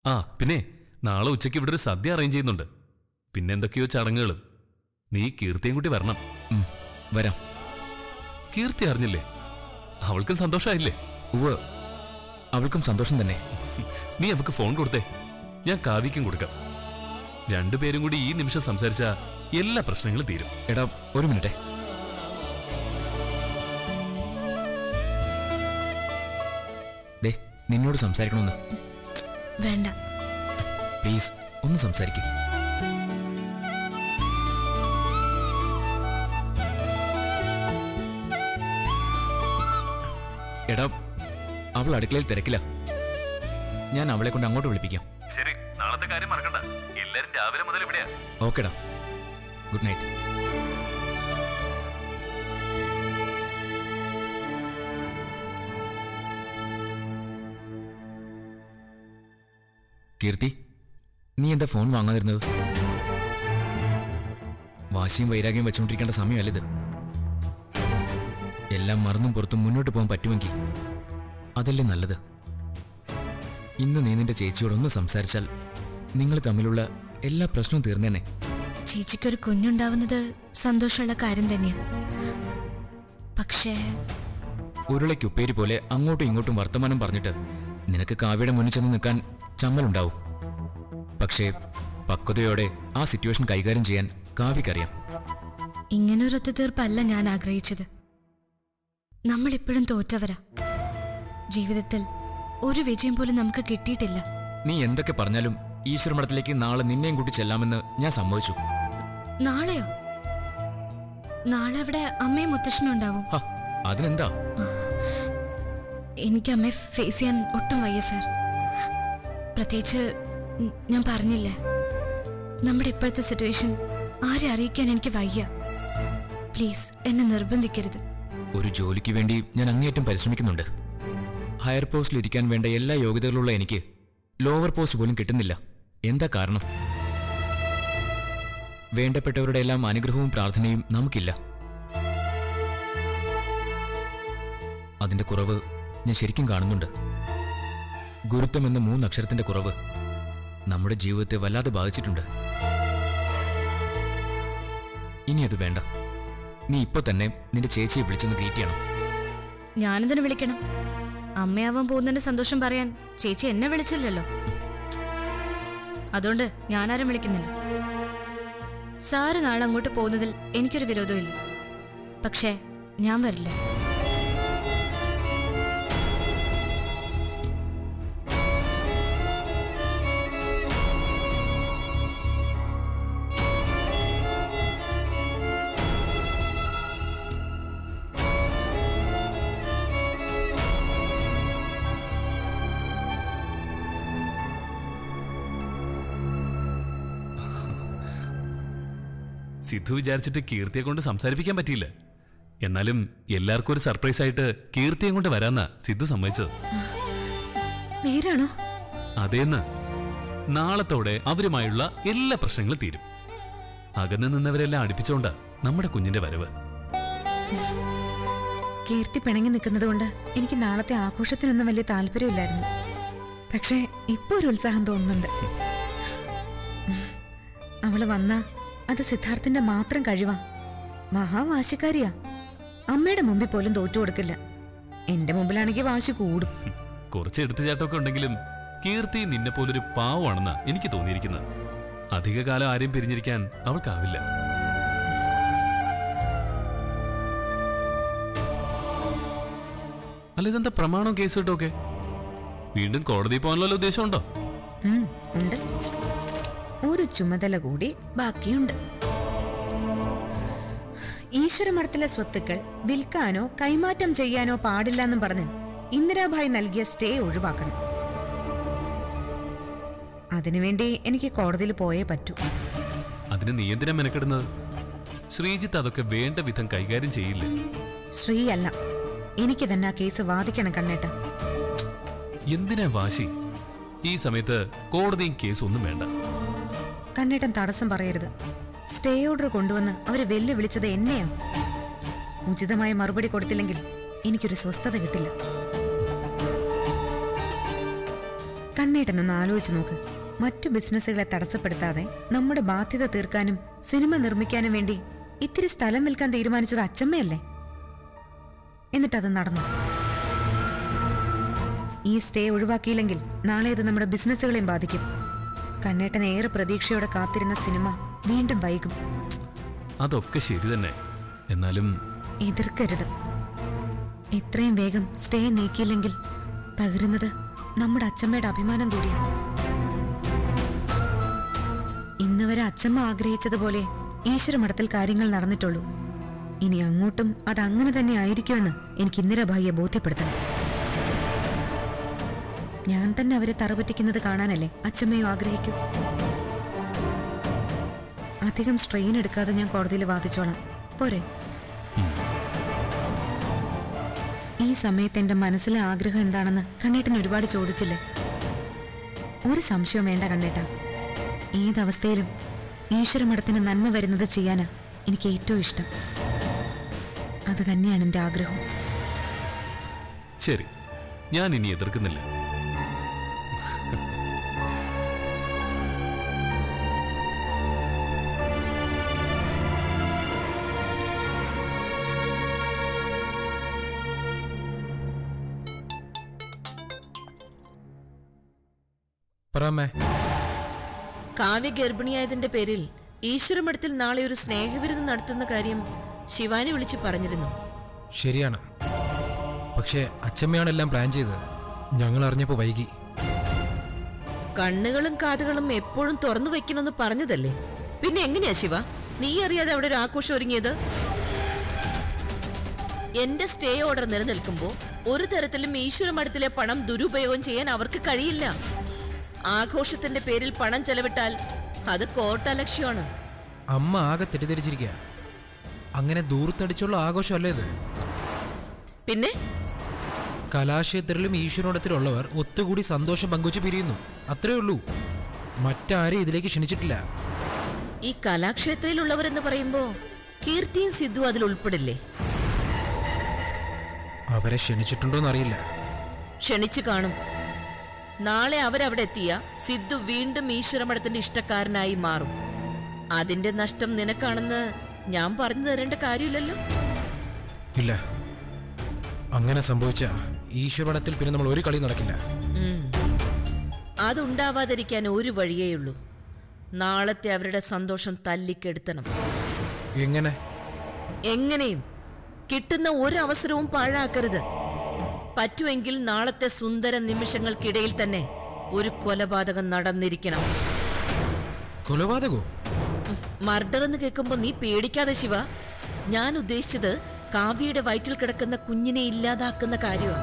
ആ പിന്നെ നാളെ ഉച്ചയ്ക്ക് ഇവിടെ ഒരു സദ്യ അറേഞ്ച് ചെയ്യുന്നുണ്ട് പിന്നെ എന്തൊക്കെയോ ചടങ്ങുകളും നീ കീർത്തിയും കൂട്ടി വരണം ഉം, വരാം കീർത്തി അറിഞ്ഞില്ലേ അവൾക്കും സന്തോഷമായില്ലേ ഉവ് അവൾക്കും സന്തോഷം തന്നെ നീ അവൾക്ക് ഫോൺ കൊടുത്തേ ഞാൻ കാവ്യക്കും കൊടുക്കാം രണ്ടുപേരും കൂടി ഈ നിമിഷം സംസാരിച്ച എല്ലാ പ്രശ്നങ്ങളും തീരും എടാ ഒരു മിനിറ്റേ ദേ നിന്നോട് സംസാരിക്കണമെന്ന് വേണ്ട പ്ലീസ് ഒന്ന് സംസാരിക്കും എടാ അവൾ അടുക്കളയിൽ തിരക്കില്ല ഞാൻ അവളെ കൊണ്ട് അങ്ങോട്ട് വിളിപ്പിക്കാം ശരി നാളത്തെ കാര്യം മറക്കണ്ട എല്ലാരും രാവിലെ മുതൽ ഇവിടെയാ ഓക്കെടാ ഗുഡ് നൈറ്റ് കീർത്തി നീ എന്താ ഫോൺ വാങ്ങാതിരുന്നത് വാശിയും വൈരാഗ്യം വെച്ചുകൊണ്ടിരിക്കേണ്ട സമയമല്ലിത് എല്ലാം മറന്നും പുറത്തും മുന്നോട്ട് പോകാൻ പറ്റുമെങ്കിൽ അതല്ലേ നല്ലത് ഇന്ന് നീ നിന്റെ ചേച്ചിയോടൊന്ന് സംസാരിച്ചാൽ നിങ്ങൾ തമ്മിലുള്ള എല്ലാ പ്രശ്നവും തീർന്നേനെ ചേച്ചിക്കൊരു കുഞ്ഞുണ്ടാവുന്നത് സന്തോഷമുള്ള കാര്യം തന്നെയാ പക്ഷേ ഉരുളയ്ക്കുപ്പേരി പോലെ അങ്ങോട്ടും ഇങ്ങോട്ടും വർത്തമാനം പറഞ്ഞിട്ട് നിനക്ക് കാവ്യയുടെ മുന്നിൽ ചെന്ന് നിൽക്കാൻ ചമ്മലുണ്ടാവും പക്ഷേ പക്വതയോടെ ആ സിറ്റുവേഷൻ കൈകാര്യം ചെയ്യാൻ കാവ്യക്കറിയാം ഇങ്ങനെ ഒരു ഒത്തുതീർപ്പല്ല ഞാൻ ആഗ്രഹിച്ചത് നമ്മളിപ്പോഴും തോറ്റവരാ ജീവിതത്തിൽ ഒരു വിജയം പോലും നമുക്ക് കിട്ടിയിട്ടില്ല നീ എന്തൊക്കെ പറഞ്ഞാലും ഈശ്വരമഠത്തിലേക്ക് നാളെ നിന്നെയും കൂട്ടി ചെല്ലാമെന്ന് ഞാൻ സമ്മതിച്ചു നാളെയോ നാളെ അവിടെ അമ്മയും മുത്തശ്ശനും ഉണ്ടാവും ഹ അതിനെന്താ എനിക്ക് അമ്മയെ ഫേസ് ചെയ്യാൻ ഒട്ടും വയ്യ സാർ പ്രത്യേകിച്ച് ഉം, ഞാൻ പറഞ്ഞില്ലേ നമ്മുടെ ഇപ്പോഴത്തെ സിറ്റുവേഷൻ ആരെ അറിയിക്കാൻ എനിക്ക് വയ്യ പ്ലീസ് എന്നെ നിർബന്ധിക്കരുത് ഒരു ജോലിക്ക് വേണ്ടി ഞാൻ അങ്ങേയറ്റം പരിശ്രമിക്കുന്നുണ്ട് ഹയർ പോസ്റ്റിൽ ഇരിക്കാൻ വേണ്ട എല്ലാ യോഗ്യതകളുള്ള എനിക്ക് ലോവർ പോസ്റ്റ് പോലും കിട്ടുന്നില്ല എന്താ കാരണം വേണ്ടപ്പെട്ടവരുടെ എല്ലാം അനുഗ്രഹവും പ്രാർത്ഥനയും നമുക്കില്ല അതിന്റെ കുറവ് ഞാൻ ശരിക്കും കാണുന്നുണ്ട് ഗുരുത്വം എന്ന മൂന്നക്ഷരത്തിന്റെ കുറവ് നമ്മുടെ ജീവിതത്തെ വല്ലാതെ ബാധിച്ചിട്ടുണ്ട് ഇനി അത് വേണ്ട നീ ഇപ്പൊ തന്നെ നിന്റെ ചേച്ചിയെ വിളിച്ചൊന്ന് ഗ്രീറ്റ് ചെയ്യണം ഞാനെന്തിനു വിളിക്കണം അമ്മയാവാൻ പോകുന്നതിന്റെ സന്തോഷം പറയാൻ ചേച്ചി എന്നെ വിളിച്ചില്ലല്ലോ അതുകൊണ്ട് ഞാനാരും വിളിക്കുന്നില്ല സാറ് നാളെ അങ്ങോട്ട് പോകുന്നതിൽ എനിക്കൊരു വിരോധമില്ല പക്ഷേ ഞാൻ വരില്ല സിദ്ധു വിചാരിച്ചിട്ട് കീർത്തിയെ കൊണ്ട് സംസാരിപ്പിക്കാൻ പറ്റിയില്ല എന്നാലും എല്ലാവർക്കും ഒരു സർപ്രൈസ് ആയിട്ട് കീർത്തിയെ കൊണ്ട് വരാന്നാ സിദ്ധു സമ്മതിച്ചത് നേരാണോ അതേന്ന് നാളത്തോടെ അവരുമായുള്ള എല്ലാ പ്രശ്നങ്ങളും തീരും അകന്നു നിന്നവരെല്ലാം അടുപ്പിച്ചോണ്ടാ നമ്മുടെ കുഞ്ഞിന്റെ വരവ് കീർത്തി പിണങ്ങി നിൽക്കുന്നത് കൊണ്ട് എനിക്ക് നാളത്തെ ആഘോഷത്തിനൊന്നും വലിയ താല്പര്യമില്ലായിരുന്നു പക്ഷേ ഇപ്പൊ ഒരു ഉത്സാഹം തോന്നുന്നുണ്ട് അവള് വന്ന അത് സിദ്ധാർത്ഥന്റെ മാത്രം കഴിവാ മഹാവാശിക്കാരിയാ അമ്മയുടെ മുമ്പിൽ പോലും തോറ്റു കൊടുക്കില്ല എന്റെ മുമ്പിലാണെങ്കിൽ വാശി കൂടും കുറച്ച് എടുത്തുചാട്ടമൊക്കെ ഉണ്ടെങ്കിലും കീർത്തി നിന്നെ പോലൊരു പാവമാണെന്നാ എനിക്ക് തോന്നിയിരിക്കുന്നത് അധികകാലം ആരെയും പിരിഞ്ഞിരിക്കാൻ അവൾക്കാവില്ല അല്ല ഇതെന്താ പ്രമാണം കേസ് കിട്ടുമൊക്കെ വീണ്ടും കോടതി പോകാനുള്ള ഉദ്ദേശമുണ്ടോ ഉം, ഉണ്ട് ഒരു ചുമതല കൂടി ബാക്കിയുണ്ട് ഈശ്വരമഠത്തിലെ സ്വത്തുക്കൾ വിൽക്കാനോ കൈമാറ്റം ചെയ്യാനോ പാടില്ലെന്നും പറഞ്ഞ് ഇന്ദിരാഭായ് നൽകിയ സ്റ്റേ ഒഴിവാക്കണം അതിനുവേണ്ടി എനിക്ക് കോടതിയിൽ പോയേ പറ്റൂ അതിന് നീ എന്തിനാ മെനക്കെടുന്നത് ശ്രീജിത്ത് അതൊക്കെ വേണ്ട വിധം കൈകാര്യം ചെയ്യില്ല ശ്രീ അല്ല എനിക്ക് തന്നെ ആ കേസ് വാദിക്കണം കണ്ണേട്ട എന്തിനാ വാശി ഈ സമയത്ത് കോടതിയും കേസും ഒന്നും വേണ്ട കണ്ണേട്ടൻ തടസ്സം പറയരുത് സ്റ്റേ ഓർഡർ കൊണ്ടുവന്ന് അവര് വെല്ലുവിളിച്ചത് എന്നെയാ ഉചിതമായ മറുപടി കൊടുത്തില്ലെങ്കിൽ എനിക്കൊരു സ്വസ്ഥത കിട്ടില്ല കണ്ണേട്ടനൊന്ന് ആലോചിച്ച് നോക്ക് മറ്റു ബിസിനസ്സുകളെ തടസ്സപ്പെടുത്താതെ നമ്മുടെ ബാധ്യത തീർക്കാനും സിനിമ നിർമ്മിക്കാനും വേണ്ടി ഇത്തിരി സ്ഥലം വിൽക്കാൻ തീരുമാനിച്ചത് അച്ചമ്മയല്ലേ എന്നിട്ടത് നടന്നു ഈ സ്റ്റേ ഒഴിവാക്കിയില്ലെങ്കിൽ നാളെ അത് നമ്മുടെ ബിസിനസ്സുകളെയും ബാധിക്കും കണ്ണേട്ടൻ ഏറെ പ്രതീക്ഷയോടെ കാത്തിരുന്ന സിനിമ വീണ്ടും വൈകും അതൊക്കെ ശരി തന്നെ എന്നാലും എതിർക്കരുത് എത്രയും വേഗം സ്റ്റേ നീക്കിയില്ലെങ്കിൽ തകരുന്നത് നമ്മുടെ അച്ചമ്മയുടെ അഭിമാനം കൂടിയാ ഇന്ന് വരെ അച്ചമ്മ ആഗ്രഹിച്ചതുപോലെ ഈശ്വരമഠത്തിൽ കാര്യങ്ങൾ നടന്നിട്ടുള്ളൂ ഇനി അങ്ങോട്ടും അത് അങ്ങനെ തന്നെ ആയിരിക്കുമെന്ന് എനിക്ക് ഇന്ദിരാഭായിയെ ബോധ്യപ്പെടുത്തണം ഞാൻ തന്നെ അവരെ തറപറ്റിക്കുന്നത് കാണാനല്ലേ അച്ചമ്മയും ആഗ്രഹിക്കൂ അധികം സ്ട്രെയിൻ എടുക്കാതെ ഞാൻ കോടതിയിൽ വാദിച്ചോളാം പോരെ ഈ സമയത്ത് എന്റെ മനസ്സിലെ ആഗ്രഹം എന്താണെന്ന് കണ്ണേട്ടൻ ഒരുപാട് ചോദിച്ചില്ലേ ഒരു സംശയവും വേണ്ട കണ്ണേട്ട ഏതവസ്ഥയിലും ഈശ്വരമഠത്തിന് നന്മ വരുന്നത് ചെയ്യാനാ എനിക്ക് ഏറ്റവും ഇഷ്ടം അത് തന്നെയാണ് എൻ്റെ ആഗ്രഹം ശരി ഞാൻ ഇനി എതിർക്കുന്നില്ല പറമ്മേ കാവ്യ ഗർഭിണിയായതിന്റെ പേരിൽ ഈശ്വരമഠത്തിൽ നാളെ ഒരു സ്നേഹവിരുന്ന് നടത്തുന്ന കാര്യം ശിവാനി വിളിച്ച് പറഞ്ഞിരുന്നു ശരിയാണ് പക്ഷേ അച്ചമ്മയാണ് എല്ലാം പ്ലാൻ ചെയ്തത് ഞങ്ങൾ അറിഞ്ഞപ്പോൾ വൈകി കണ്ണുകളും കാതുകളും എപ്പോഴും തുറന്നു വെക്കണമെന്ന് പറഞ്ഞതല്ലേ പിന്നെ എങ്ങനെയാ ശിവ നീ അറിയാതെ അവിടെ ഒരു ആഘോഷം ഒരുങ്ങിയത് എന്റെ സ്റ്റേ ഓർഡർ നിലനിൽക്കുമ്പോ ഒരു തരത്തിലും ഈശ്വരമഠത്തിലെ പണം ദുരുപയോഗം ചെയ്യാൻ അവർക്ക് കഴിയില്ല ആഘോഷത്തിന്റെ പേരിൽ പണം ചെലവിട്ടാൽ അത് കോട്ടലക്ഷ്യമാണ് അമ്മ ആകെ തെറ്റിദ്ധരിച്ചിരിക്കുക അങ്ങനെ ദൂർത്തടിച്ചുള്ള ആഘോഷമല്ലേ ഇത് പിന്നെ കലാക്ഷേത്രത്തിലും ഈശ്വരോടത്തിലുള്ളവർ ഒത്തുകൂടി സന്തോഷം പങ്കുവച്ച് പിരിയുന്നു അത്രേ ഉള്ളൂ മറ്റാരെയും ഇതിലേക്ക് ക്ഷണിച്ചിട്ടില്ല ഈ കലാക്ഷേത്രയിലുള്ളവരെന്ന് പറയുമ്പോ കീർത്തിയും സിദ്ധു അതിൽ ഉൾപ്പെടില്ലേ അവരെ ക്ഷണിച്ചിട്ടുണ്ടോന്നറിയില്ല ക്ഷണിച്ചു കാണും നാളെ അവരവിടെ എത്തിയ സിദ്ധു വീണ്ടും ഈശ്വരമഠത്തിന്റെ ഇഷ്ടക്കാരനായി മാറും അതിന്റെ നഷ്ടം നിനക്കാണെന്ന് ഞാൻ പറഞ്ഞു തരേണ്ട കാര്യമില്ലല്ലോ ഇല്ല അങ്ങനെ സംഭവിച്ച ഈശ്വരമഠത്തിൽ പിന്നെ നമ്മൾ ഒരു കളി നടക്കില്ല ഉം. അതുണ്ടാവാതിരിക്കാൻ ഒരു വഴിയേയുള്ളൂ നാളത്തെ അവരുടെ സന്തോഷം തല്ലിക്കെടുത്തണം എങ്ങനെ എങ്ങനെയും കിട്ടുന്ന ഒരു അവസരവും പാഴാക്കരുത് പറ്റുമെങ്കിൽ നാളത്തെ സുന്ദര നിമിഷങ്ങൾക്കിടയിൽ തന്നെ ഒരു കൊലപാതകം നടന്നിരിക്കണം കൊലപാതകോ മർഡർ എന്ന് കേൾക്കുമ്പോ നീ പേടിക്കാതെ ശിവ ഞാൻ ഉദ്ദേശിച്ചത് കാവ്യയുടെ വയറ്റിൽ കിടക്കുന്ന കുഞ്ഞിനെ ഇല്ലാതാക്കുന്ന കാര്യമാണ്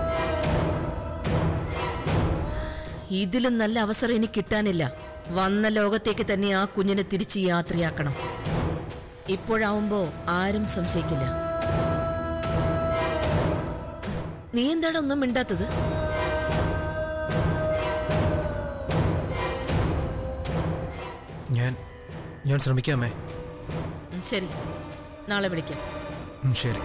ഇതിലും നല്ല അവസരം ഇനി കിട്ടാനില്ല വന്ന ലോകത്തേക്ക് തന്നെ ആ കുഞ്ഞിനെ തിരിച്ച് യാത്രയാക്കണം ഇപ്പോഴാവുമ്പോ ആരും സംശയിക്കില്ല നീ എന്താണ് ഒന്നും മിണ്ടാത്തത് ഞാൻ ഞാൻ ശ്രമിക്കാമേ ഉം, ശരി നാളെ വിളിക്കാം ഉം, ശരി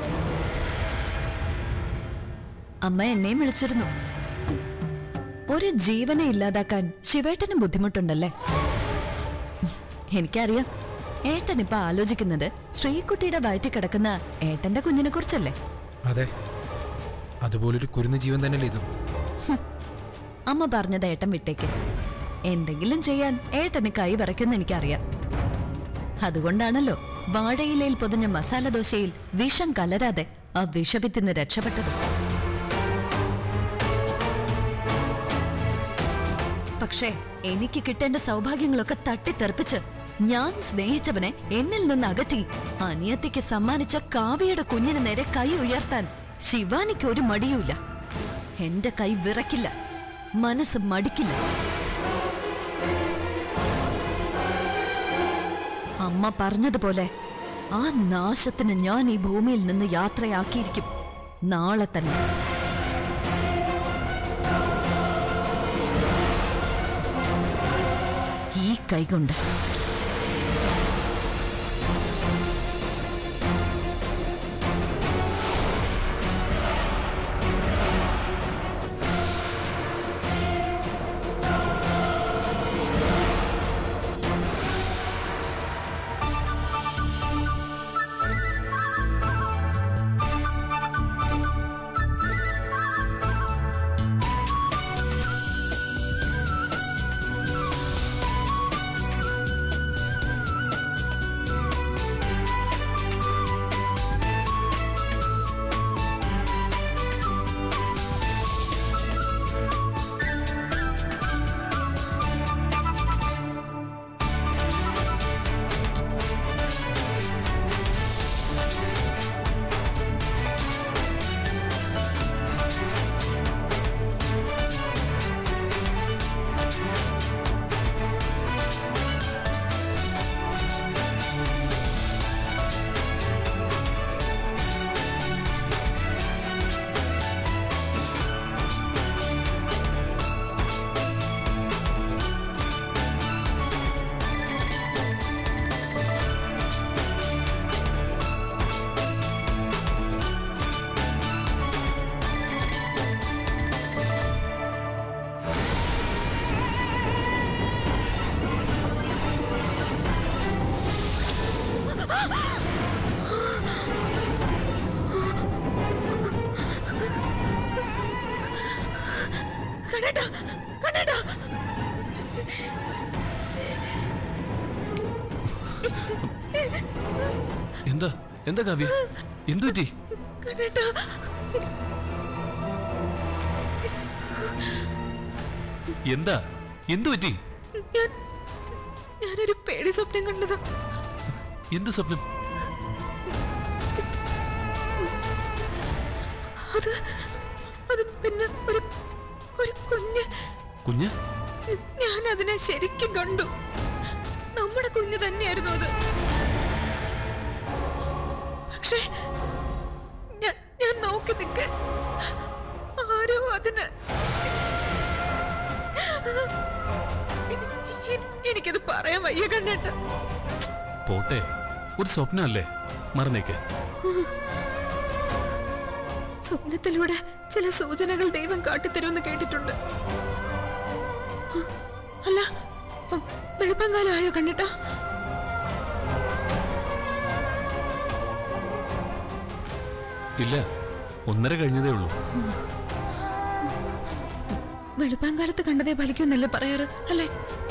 അമ്മ എന്നെയും വിളിച്ചിരുന്നു ഒരു ജീവനെ ഇല്ലാതാക്കാൻ ശിവേട്ടനും ബുദ്ധിമുട്ടുണ്ടല്ലേ എനിക്കറിയാം ഏട്ടൻ ഇപ്പൊ ആലോചിക്കുന്നത് ശ്രീകുട്ടിയുടെ വയറ്റിൽ കിടക്കുന്ന ഏട്ടന്റെ കുഞ്ഞിനെ കുറിച്ചല്ലേ അതെ അതുപോലൊരു കുരുന്ന് ജീവൻ തന്നെയല്ലേ ഇതും അമ്മ പറഞ്ഞത് ഏട്ടൻ വിട്ടേക്ക് എന്തെങ്കിലും ചെയ്യാൻ ഏട്ടന് കൈ വിറയ്ക്കുമെന്ന് എനിക്കറിയാം അതുകൊണ്ടാണല്ലോ വാഴയിലയിൽ പൊതിഞ്ഞ മസാല ദോശയിൽ വിഷം കലരാതെ ആ വിഷവിത്തിന്ന് രക്ഷപ്പെട്ടത് പക്ഷേ എനിക്ക് കിട്ടേണ്ട സൗഭാഗ്യങ്ങളൊക്കെ തട്ടിത്തെറിപ്പിച്ച് ഞാൻ സ്നേഹിച്ചവനെ എന്നിൽ നിന്ന് അകറ്റി അനിയത്തിക്ക് സമ്മാനിച്ച കാവ്യയുടെ കുഞ്ഞിന് നേരെ കൈ ഉയർത്താൻ ശിവാനിക്ക് ഒരു മടിയുമില്ല എന്റെ കൈ വിറക്കില്ല മനസ്സ് മടിക്കില്ല അമ്മ പറഞ്ഞതുപോലെ ആ നാശത്തിന് ഞാൻ ഈ ഭൂമിയിൽ നിന്ന് യാത്രയാക്കിയിരിക്കും നാളെ തന്നെ ഈ കൈകൊണ്ട് എന്താ കാവ്യ എന്തു പറ്റി കണ്ണേട്ടാ എന്താ എന്തു പറ്റി ഞാൻ ഞാനൊരു പേടി സ്വപ്നം കണ്ടതാ എന്ത് സ്വപ്നം അത് അത് പിന്നെ ഒരു ഒരു കുഞ്ഞ് കുഞ്ഞ് ഞാൻ അതിനെ ശരിക്കും കണ്ടു നമ്മുടെ കുഞ്ഞ് തന്നെയായിരുന്നു അത് പക്ഷേ ഞാൻ ഞാൻ നോക്കി നിൽക്ക ആരോ അതിന് എ- എനിക്കത് പറയാൻ വയ്യ കണ്ണേട്ട പോട്ടെ ഒരു സ്വപ്നമല്ലേ മറന്നേക്ക് സ്വപ്നത്തിലൂടെ ചില സൂചനകൾ ദൈവം കാട്ടിത്തരുമെന്ന് കേട്ടിട്ടുണ്ട് അല്ല വെളുപ്പങ്കാലമായോ കണ്ടിട്ടാ ഇല്ല ഒന്നര കഴിഞ്ഞതേ ഉള്ളൂ വെളുപ്പാങ്കാലത്ത് കണ്ടതേ ഫലിക്കുമെന്നല്ലേ പറയാറ് അല്ലേ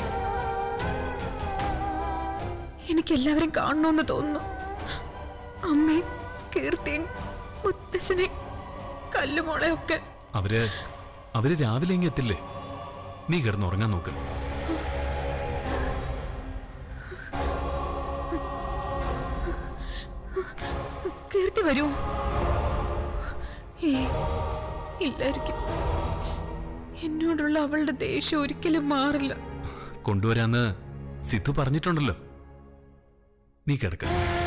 എനിക്ക് എല്ലാവരും കാണണമെന്ന് തോന്നുന്നു അമ്മയും കീർത്തിയും മുത്തശ്ശനെ കല്ലുമോളെ ഒക്കെ അവര് അവര് രാവിലെ ഇങ്ങ് എത്തില്ലേ നീ കിടന്നുറങ്ങാൻ നോക്ക് കീർത്തി വരുമോ ഏ ഇല്ലായിരിക്കും എന്നോടുള്ള അവളുടെ ദേഷ്യം ഒരിക്കലും മാറില്ല കൊണ്ടുവരാന്ന് സിദ്ധു പറഞ്ഞിട്ടുണ്ടല്ലോ നീ കിടക്ക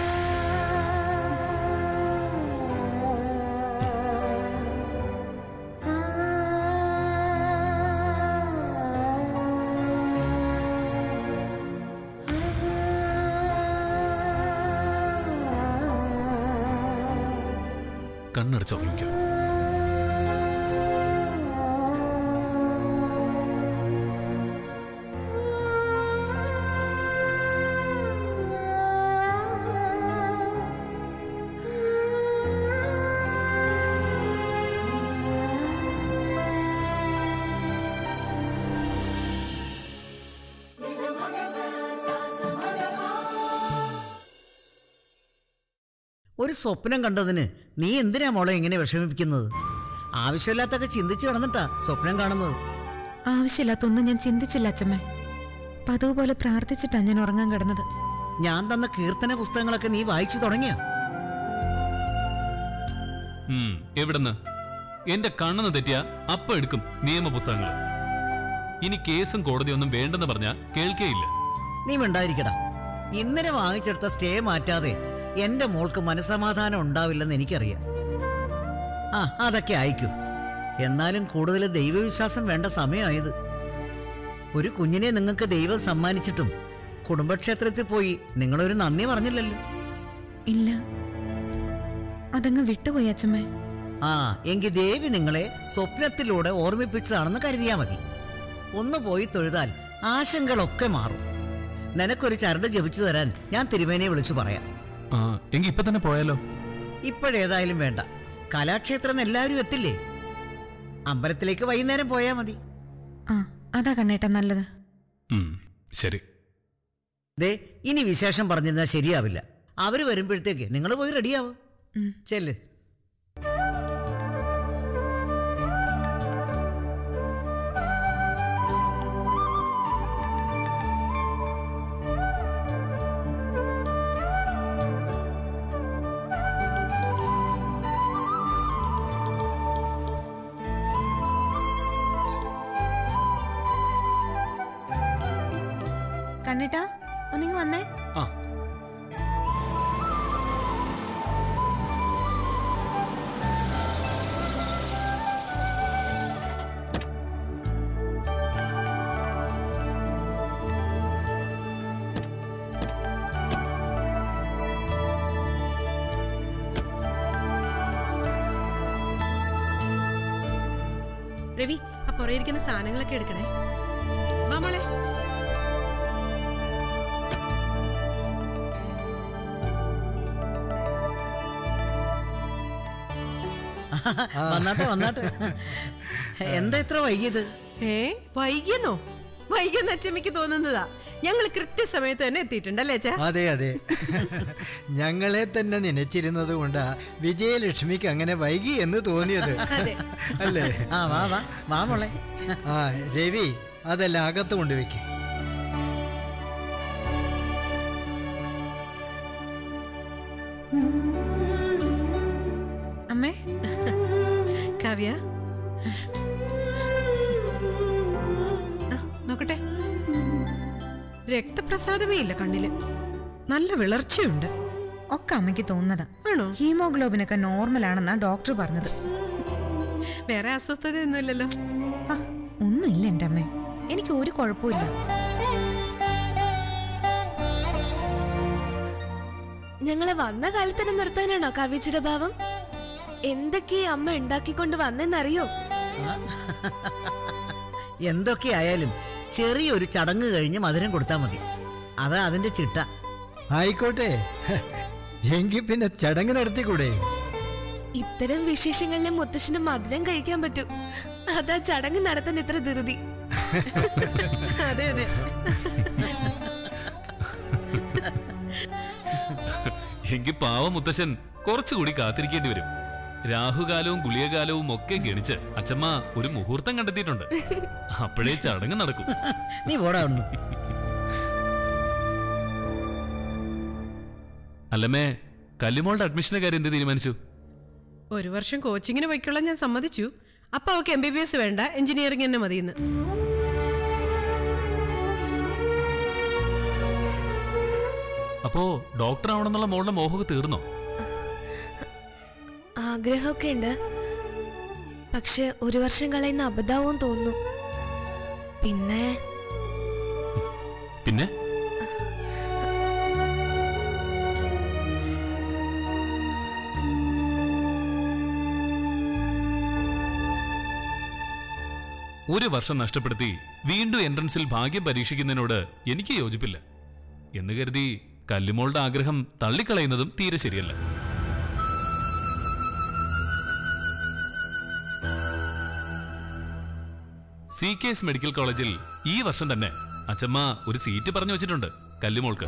കണ്ണടച്ചുറങ്ങിക്കോ ഒരു സ്വപ്നം കണ്ടതിന് നീ എന്തിനാ മോളെ ഇങ്ങനെ വിഷമിപ്പിക്കുന്നത് ആവശ്യമില്ലാത്തൊക്കെ ചിന്തിച്ചു കിടന്നിട്ടാ സ്വപ്നം കാണുന്നത് ആവശ്യമില്ലാത്തൊന്നും ഞാൻ ചിന്തിച്ചില്ല അച്ഛമ്മേ പതിവ് പോലെ പ്രാർത്ഥിച്ചിട്ടാ ഞാൻ ഉറങ്ങാൻ കിടന്നത് ഞാൻ തന്ന കീർത്തന പുസ്തകങ്ങളൊക്കെ നീ വായിച്ചു തുടങ്ങിയ ഉം, എവിടുന്ന് എന്റെ കണ്ണെന്ന് തെറ്റിയ അപ്പ എടുക്കും നിയമപുസ്തകങ്ങൾ ഇനി കേസും കോടതിയൊന്നും വേണ്ടെന്ന് പറഞ്ഞാ കേൾക്കേയില്ല നീ മിണ്ടാതിരിക്കടാ ഇന്നലെ വാങ്ങിച്ചെടുത്ത സ്റ്റേ മാറ്റാതെ എന്റെ മോൾക്ക് മനസമാധാനം ഉണ്ടാവില്ലെന്ന് എനിക്കറിയാം ആ അതൊക്കെ അയക്കും എന്നാലും കൂടുതൽ ദൈവവിശ്വാസം വേണ്ട സമയമായത് ഒരു കുഞ്ഞിനെ നിങ്ങൾക്ക് ദൈവം സമ്മാനിച്ചിട്ടും കുടുംബക്ഷേത്രത്തിൽ പോയി നിങ്ങളൊരു നന്ദി പറഞ്ഞില്ലല്ലോ ഇല്ല അതങ്ങ് വിട്ടുപോയി അച്ഛമ്മേ ആ എങ്കിൽ ദേവി നിങ്ങളെ സ്വപ്നത്തിലൂടെ ഓർമ്മിപ്പിച്ചതാണെന്ന് കരുതിയാ മതി ഒന്ന് പോയി തൊഴുതാൽ ആശങ്കകളൊക്കെ മാറും നിനക്കൊരു ചരട് ജപിച്ചു തരാൻ ഞാൻ തിരുമേനയെ വിളിച്ചു പറയാം ആ എങ്കി ഇപ്പൊ തന്നെ പോയാലോ ഇപ്പോഴേതായാലും വേണ്ട കലാക്ഷേത്രം എല്ലാവരും എത്തില്ലേ അമ്പലത്തിലേക്ക് വൈകുന്നേരം പോയാൽ മതി ആ അതാ കണ്ണേട്ട നല്ലത് ഉം, ശരി ദേ ഇനി വിശേഷം പറഞ്ഞിരുന്നാൽ ശരിയാവില്ല അവര് വരുമ്പോഴത്തേക്ക് നിങ്ങൾ പോയി റെഡിയാവും ചെല്ല് കണ്ണേട്ടാ ഒന്നിങ്ങ് വന്നേ ആ രവി ആ പുറയിരിക്കുന്ന സാധനങ്ങളൊക്കെ എടുക്കണേ വാ മോളെ വന്നാട്ടെ വന്നാട്ടെ എന്താ ഇത്ര വൈകിയത് ഏ വൈകിയെന്നോ വൈകിയെന്ന് അച്ചമ്മയ്ക്ക് തോന്നുന്നതാ ഞങ്ങൾ കൃത്യസമയത്ത് തന്നെ എത്തിയിട്ടുണ്ടല്ലേ അച്ഛാ അതെ അതെ ഞങ്ങളെ തന്നെ നനച്ചിരുന്നത് കൊണ്ടാ വിജയലക്ഷ്മിക്ക് അങ്ങനെ വൈകി എന്ന് തോന്നിയത് അതെ. അല്ലേ ആ വാ വാ വാ മോളെ ആ രവി അതെല്ലാം അകത്ത് കൊണ്ടുവയ്ക്ക് അമ്മേ കാവ്യ ആ, നോക്കട്ടെ രക്തപ്രസാദമേ ഇല്ല കണ്ണില് നല്ല വിളർച്ചയുണ്ട് ഒക്കെ അമ്മയ്ക്ക് തോന്നുന്നതാ ആണോ ഹീമോഗ്ലോബിനൊക്കെ നോർമൽ ആണെന്നാ ഡോക്ടർ പറഞ്ഞത് വേറെ അസ്വസ്ഥതയൊന്നുമില്ലല്ലോ ആ, ഒന്നുമില്ല എൻ്റെ അമ്മേ എനിക്ക് ഒരു കുഴപ്പമില്ല ഞങ്ങളെ വന്ന കാലത്ത് തന്നെ നിർത്താനാണോ കവിച്ചിയുടെ ഭാവം എന്തൊക്കെ അമ്മ ഉണ്ടാക്കിക്കൊണ്ട് വന്നെന്നറിയോ എന്തൊക്കെയായാലും ചെറിയൊരു ചടങ്ങ് കഴിഞ്ഞ് മധുരം കൊടുത്താൽ മതി അതാ അതിന്റെ ചിട്ട ആയിക്കോട്ടെ എങ്കിൽ പിന്നെ ചടങ്ങ് നടത്തിക്കൂടെ ഇത്തരം വിശേഷങ്ങളിലെ മുത്തശ്ശന് മധുരം കഴിക്കാൻ പറ്റൂ അതാ ചടങ്ങ് നടത്താൻ ഇത്ര ധൃതി അതെ അതെ എങ്കിൽ പാവ മുത്തശ്ശൻ കുറച്ചുകൂടി കാത്തിരിക്കേണ്ടി വരും രാഹുകാലവും ഗുളികകാലവും ഒക്കെ ഗണിച്ച് അച്ഛമ്മ ഒരു മുഹൂർത്തം കണ്ടെത്തിയിട്ടുണ്ട് അപ്പോഴേ ചടങ്ങ് നടക്കും നീ പോടാ അവിടുന്ന് അല്ലമ്മേ കല്ലുമോളുടെ അഡ്മിഷന്റെ കാര്യം എന്ത് തീരുമാനിച്ചു ഒരു വർഷം കോച്ചിങ്ങിന് വയ്ക്കുള്ള ഞാൻ സമ്മതിച്ചു അപ്പൊ അവക്ക് എം ബി ബി എസ് വേണ്ട എഞ്ചിനീയറിംഗ് തന്നെ മതിയെന്ന് അപ്പോ ഡോക്ടർ ആവണമെന്നുള്ള മോളുടെ മോഹമൊക്കെ തീർന്നോ ആഗ്രഹമൊക്കെ ഉണ്ട് പക്ഷെ ഒരു വർഷം കളയുന്ന അബദ്ധാവും തോന്നുന്നു പിന്നെ പിന്നെ ഒരു വർഷം നഷ്ടപ്പെടുത്തി വീണ്ടും എൻട്രൻസിൽ ഭാഗ്യം പരീക്ഷിക്കുന്നതിനോട് എനിക്ക് യോജിപ്പില്ല എന്ന് കരുതി കല്ലുമോളുടെ ആഗ്രഹം തള്ളിക്കളയുന്നതും തീരെ ശരിയല്ല സി കെ എസ് മെഡിക്കൽ കോളേജിൽ ഈ വർഷം തന്നെ അച്ചമ്മ ഒരു സീറ്റ് പറഞ്ഞു വെച്ചിട്ടുണ്ട് കല്ലുമോൾക്ക്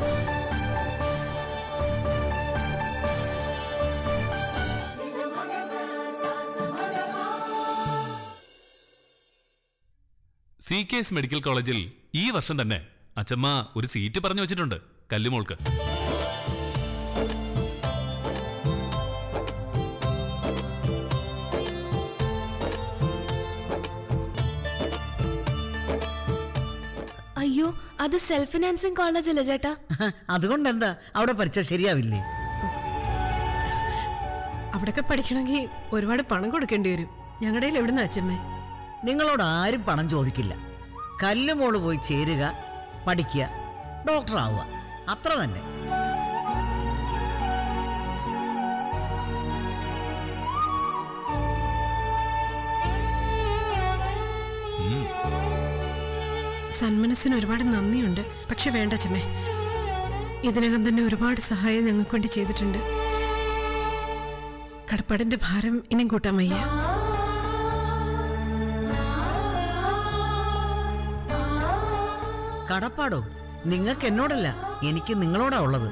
സി കെ എസ് മെഡിക്കൽ കോളേജിൽ ഈ വർഷം തന്നെ അച്ചമ്മ ഒരു സീറ്റ് പറഞ്ഞു വെച്ചിട്ടുണ്ട് കല്ലുമോൾക്ക് അയ്യോ അത് സെൽഫ് ഫിനാൻസിങ് കോളേജ് അല്ലേ ചേട്ടാ അതുകൊണ്ട് എന്താ അവിടെ പഠിച്ചാൽ ശരിയാവില്ലേ അവിടെയൊക്കെ പഠിക്കണമെങ്കിൽ ഒരുപാട് പണം കൊടുക്കേണ്ടി വരും ഞങ്ങളുടെ കയ്യിൽ എവിടുന്ന അച്ഛമ്മേ നിങ്ങളോട് ആരും പണം ചോദിക്കില്ല കല്ലുമോള് പോയി ചേരുക പഠിക്കുക ഡോക്ടർ ആവുക അത്ര തന്നെ സന്മനസ്സിന് ഒരുപാട് നന്ദിയുണ്ട് പക്ഷെ വേണ്ട അച്ഛമ്മേ ഇതിനകം തന്നെ ഒരുപാട് സഹായം ഞങ്ങൾക്ക് വേണ്ടി ചെയ്തിട്ടുണ്ട് കടപ്പാടിന്റെ ഭാരം ഇനിയും കൂട്ടാൻ വയ്യ കടപ്പാടോ നിങ്ങൾക്ക് എന്നോടല്ല എനിക്ക് നിങ്ങളോടാ ഉള്ളത്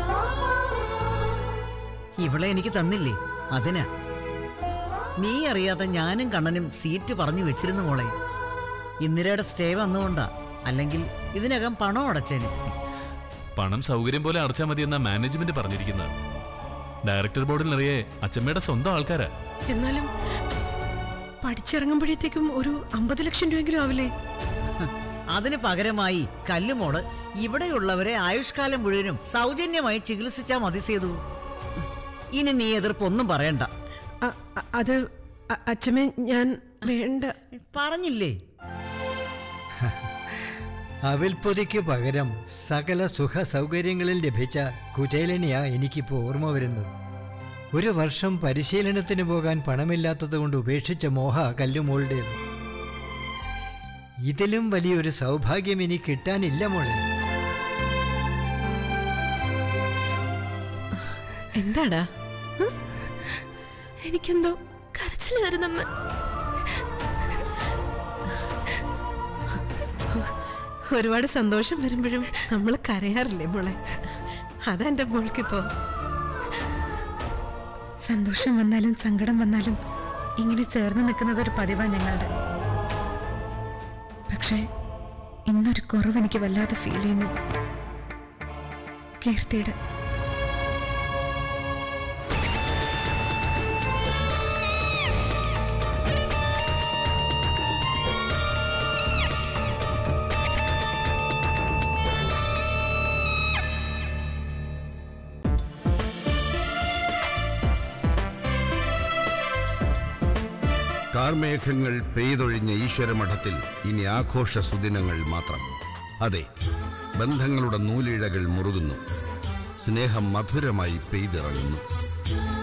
ഇവളെ എനിക്ക് തന്നില്ലേ അതിനാ നീ അറിയാതെ ഞാനും കണ്ണനും സീറ്റ് പറഞ്ഞു വെച്ചിരുന്നു മോളെ ഇന്ദിരയുടെ സ്റ്റേ വന്നുകൊണ്ടാ അല്ലെങ്കിൽ ഇതിനകം പണം അടച്ചേന് പണം സൗകര്യം പോലെ അടച്ചാൽ മതി എന്ന മാനേജ്മെന്റ് പറഞ്ഞിരിക്കുന്നത് ഡയറക്ടർ ബോർഡിൽ നിറയെ അച്ചമ്മയുടെ സ്വന്തം ആൾക്കാരാ എന്നാലും പഠിച്ചിറങ്ങുമ്പോഴത്തേക്കും ഒരു അമ്പത് ലക്ഷം രൂപയെങ്കിലും ആവില്ലേ അതിന് പകരമായി കല്ലുമോള് ഇവിടെയുള്ളവരെ ആയുഷ്കാലം മുഴുവനും സൗജന്യമായി ചികിത്സിച്ചാ മതി സേതു ഇനി നീ എതിർപ്പൊന്നും പറയണ്ട അ- അ- അത് അ- അച്ഛമ്മേ ഞാൻ വേണ്ട പറഞ്ഞില്ലേ അവിൽപ്പൊതിക്ക് പകരം സകല സുഖ സൗകര്യങ്ങളിൽ ലഭിച്ച കുചേലനിയാ എനിക്കിപ്പോൾ ഓർമ്മ വരുന്നത് ഒരു വർഷം പരിശീലനത്തിന് പോകാൻ പണമില്ലാത്തത് കൊണ്ട് ഉപേക്ഷിച്ച മോഹ കല്ലുമോളുടേത് ഇതിലും വലിയൊരു സൗഭാഗ്യം ഇനി കിട്ടാനില്ല മോളെ എന്താടാ എനിക്കെന്തോ കരച്ചിൽ വരുന്നമ്മ ഒരുപാട് സന്തോഷം വരുമ്പോഴും നമ്മൾ കരയാറില്ലേ മോളെ അതാ എൻ്റെ മോൾക്കിപ്പോ സന്തോഷം വന്നാലും സങ്കടം വന്നാലും ഇങ്ങനെ ചേർന്ന് നിൽക്കുന്നത് ഒരു പതിവാ ഞങ്ങളുടെ പക്ഷേ ഇന്നൊരു കുറവ് എനിക്ക് വല്ലാതെ ഫീൽ ചെയ്യുന്നു കീർത്തിയുടെ കാർമേഘങ്ങൾ പെയ്തൊഴിഞ്ഞ ഈശ്വരമഠത്തിൽ ഇനി ആഘോഷ സുദിനങ്ങൾ മാത്രം അതെ ബന്ധങ്ങളുടെ നൂലിഴകൾ മുറുകുന്നു സ്നേഹം മധുരമായി പെയ്തിറങ്ങുന്നു